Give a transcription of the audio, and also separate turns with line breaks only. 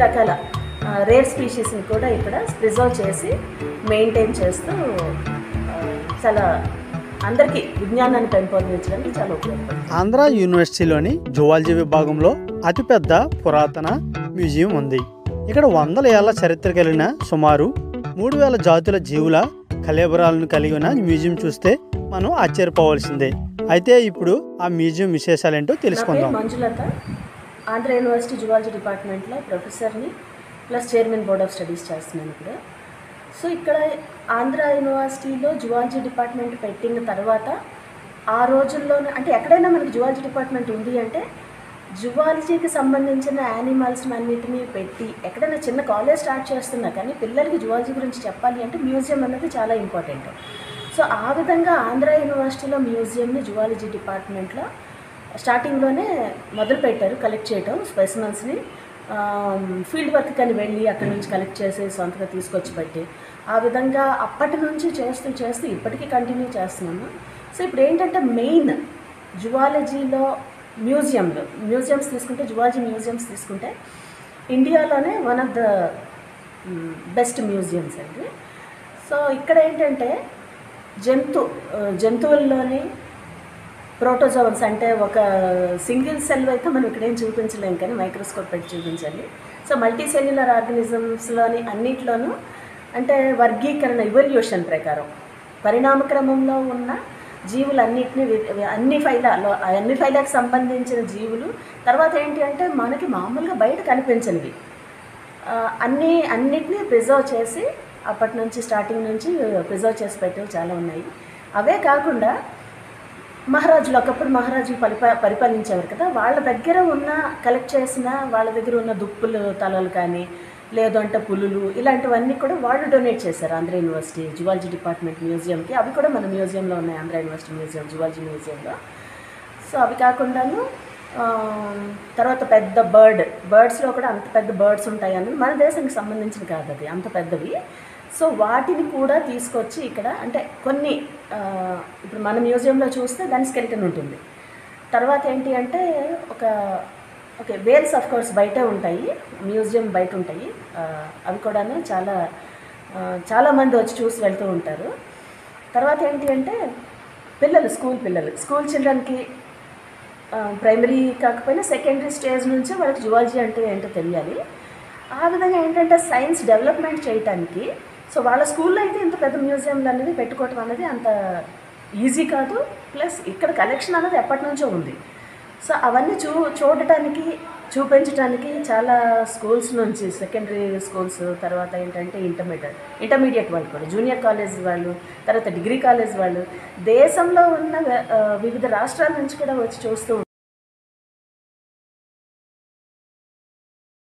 రకాల రేర్ స్పీషీస్ని కూడా ఇక్కడ ప్రిజర్వ్ చేసి మెయింటైన్ చేస్తూ ఆ, చాలా అందరికీ విజ్ఞానాన్ని పెంపొందించడానికి చాలా ఉపయోగపడుతుంది
ఆంధ్ర యూనివర్సిటీలోని జువాలజీ విభాగంలో అతిపెద్ద పురాతన మ్యూజియం ఉంది ఇక్కడ వందల ఏళ్ల చరిత్ర కలిగిన సుమారు మూడు వేల జాతుల జీవుల కలేబరాలను కలిగిన మ్యూజియం చూస్తే మనం ఆశ్చర్యపోవాల్సిందే అయితే ఇప్పుడు ఆ మ్యూజియం విశేషాలేంటో
నా పేరు
తెలుసుకుందాం
మంజులత ఆంధ్ర యూనివర్సిటీ జువాలజీ డిపార్ట్మెంట్లో ప్రొఫెసర్ని plus chairman board of studies చేస్తున్నాను ఇక్కడ సో ఇక్కడ ఆంధ్ర యూనివర్సిటీలో జువాలజీ డిపార్ట్మెంట్ పెట్టిన తర్వాత ఆ రోజుల్లోనే అంటే ఎక్కడైనా మనకి జువాలజీ డిపార్ట్మెంట్ ఉంది అంటే జువాలజీకి సంబంధించిన యానిమల్స్ అన్నిటినీ పెట్టి ఎక్కడైనా చిన్న కాలేజ్ స్టార్ట్ చేస్తున్నా కానీ పిల్లలకి జువాలజీ గురించి చెప్పాలి అంటే మ్యూజియం అనేది చాలా ఇంపార్టెంట్ సో ఆ విధంగా ఆంధ్ర యూనివర్సిటీలో మ్యూజియంని జువాలజీ డిపార్ట్మెంట్లో స్టార్టింగ్లోనే మొదలు పెట్టారు కలెక్ట్ చేయటం స్పెసిమన్స్ని ఫీల్డ్ వర్క్ కానీ వెళ్ళి అక్కడి నుంచి కలెక్ట్ చేసి సొంతగా తీసుకొచ్చి పెట్టి ఆ విధంగా అప్పటి నుంచి చేస్తూ చేస్తూ ఇప్పటికీ కంటిన్యూ చేస్తున్నాము సో ఇప్పుడు ఏంటంటే మెయిన్ జువాలజీలో మ్యూజియంలో మ్యూజియంస్ తీసుకుంటే జువాలజీ మ్యూజియంస్ తీసుకుంటే ఇండియాలోనే one of the best museums అండి సో ఇక్కడ ఏంటంటే జంతు ఆ, జంతువుల్లోని ప్రోటోజోన్స్ అంటే ఒక సింగిల్ సెల్ అయితే మనం ఇక్కడేం చూపించలేం కానీ మైక్రోస్కోప్ పెట్టి చూపించాలి సో మల్టీ సెల్యులర్ ఆర్గనిజమ్స్లోని అన్నిట్లోనూ అంటే వర్గీకరణ ఇవల్యూషన్ ప్రకారం పరిణామ క్రమంలో ఉన్న జీవులన్నిటిని వి- అన్ని ఫైలాలో అన్ని ఫైలాకి సంబంధించిన జీవులు తర్వాత ఏంటి అంటే మనకి మామూలుగా బయట కనిపించనివి ఆ, అన్ని అన్నిటినీ ప్రిజర్వ్ చేసి అప్పటి నుంచి స్టార్టింగ్ నుంచి ప్రిజర్వ్ చేసి పెట్టేవి చాలా ఉన్నాయి అవే కాకుండా మహారాజులు ఒకప్పుడు మహారాజులు పరిపా పరిపాలించేవారు కదా వాళ్ళ దగ్గర ఉన్న కలెక్ట్ చేసిన వాళ్ళ దగ్గర ఉన్న దుప్పులు తలలు కానీ లేదంటే పులులు ఇలాంటివన్నీ కూడా వాళ్ళు డొనేట్ చేశారు ఆంధ్ర యూనివర్సిటీ జువాలజీ డిపార్ట్మెంట్ మ్యూజియంకి అవి కూడా మన మ్యూజియంలో ఉన్నాయి ఆంధ్ర యూనివర్సిటీ మ్యూజియం జువాలజీ మ్యూజియంలో సో అవి కాకుండాను ఆ, తర్వాత పెద్ద బర్డ్ బర్డ్స్లో కూడా అంత పెద్ద బర్డ్స్ ఉంటాయని మన దేశానికి సంబంధించిన కాదు అది అంత పెద్దవి సో వాటిని కూడా తీసుకొచ్చి ఇక్కడ అంటే కొన్ని ఆ, ఇప్పుడు మన మ్యూజియంలో చూస్తే దాని స్కెల్టన్ ఉంటుంది తర్వాత ఏంటి అంటే ఒక ఓకే వేల్స్ ఆఫ్ కోర్స్ బయటే ఉంటాయి మ్యూజియం బయట ఉంటాయి ఆ, అవి కూడాను చాలా ఆ, చాలామంది వచ్చి చూసి వెళ్తూ ఉంటారు తర్వాత ఏంటి అంటే పిల్లలు స్కూల్ పిల్లలు స్కూల్ చిల్డ్రన్కి ప్రైమరీ కాకపోయినా సెకండరీ స్టేజ్ నుంచే వాళ్ళకి జువాలజీ అంటే ఏంటో తెలియాలి ఆ విధంగా ఏంటంటే సైన్స్ డెవలప్మెంట్ చేయటానికి సో వాళ్ళ స్కూల్లో అయితే ఇంత పెద్ద మ్యూజియంలు అనేది పెట్టుకోవటం అనేది అంత ఈజీ కాదు ప్లస్ ఇక్కడ కలెక్షన్ అనేది ఎప్పటి నుంచో ఉంది సో అవన్నీ చూ చూడటానికి చూపించడానికి చాలా స్కూల్స్ నుంచి సెకండరీ స్కూల్స్ తర్వాత ఏంటంటే ఇంటర్మీడియట్ ఇంటర్మీడియట్ వాళ్ళు కూడా జూనియర్ కాలేజ్ వాళ్ళు తర్వాత డిగ్రీ కాలేజ్ వాళ్ళు దేశంలో ఉన్న ఆ, వివిధ రాష్ట్రాల నుంచి కూడా వచ్చి చూస్తూ